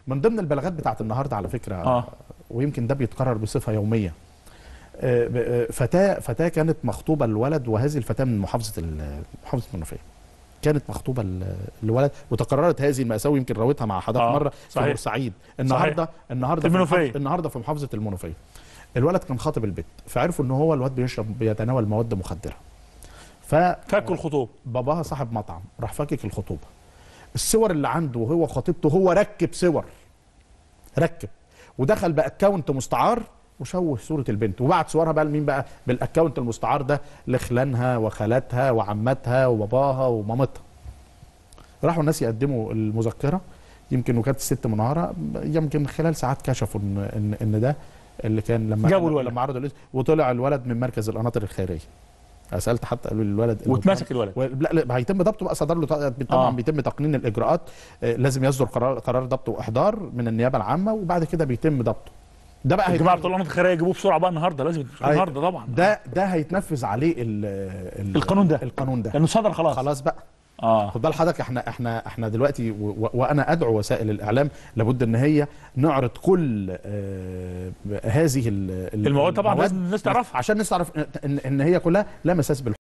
من ضمن البلاغات بتاعت النهارده على فكره آه. ويمكن ده بيتكرر بصفه يوميه آه، ب- آه، فتاه فتاه كانت مخطوبه لولد وهذه الفتاه من محافظه ال- محافظه المنوفيه كانت مخطوبه ل- لولد وتكررت هذه المأساة يمكن راوتها مع حضرتك آه، مره في صحيح. بورسعيد النهارده النهارده في المنوفية. محافظة- النهارده في محافظه المنوفيه الولد كان خاطب البت فعرفوا ان هو الواد بيشرب بيتناول مواد مخدره ف فكوا الخطوب باباها صاحب مطعم راح فاكك الخطوبه الصور اللي عنده وهو خطيبته هو ركب صور ركب ودخل باكونت مستعار وشوه صوره البنت وبعت صورها بقى لمين بقى بالاكونت المستعار ده لخلانها وخالاتها وعماتها وباباها ومامتها راحوا الناس يقدموا المذكره يمكن وكاله الست مناره يمكن خلال ساعات كشفوا ان ان, إن ده اللي كان لما جابوا الولد. لما عرضوا الاسم وطلع الولد من مركز القناطر الخيريه أنا سالت حتى قالوا لي الولد إنه واتمسك الولد و- لا لا هيتم ضبطه بقى صدر له ط- طبعا آه. آه. بيتم تقنين الاجراءات آه، لازم يصدر قرار قرار ضبط واحضار من النيابه العامه وبعد كده بيتم ضبطه ده بقى الجماعه هيتم- بتوع القناه الخيريه يجيبوه بسرعه بقى النهارده لازم أي- النهارده طبعا ده ده هيتنفذ عليه ال ال القانون ده. القانون ده لانه صدر خلاص خلاص بقى اه خد بال حضرتك احنا احنا احنا دلوقتي و و وانا ادعو وسائل الاعلام لابد ان هي نعرض كل آه هذه ال- ال- المواد طبعا المواد لازم الناس تعرفها عشان الناس تعرف ان ان هي كلها لا مساس بالحكم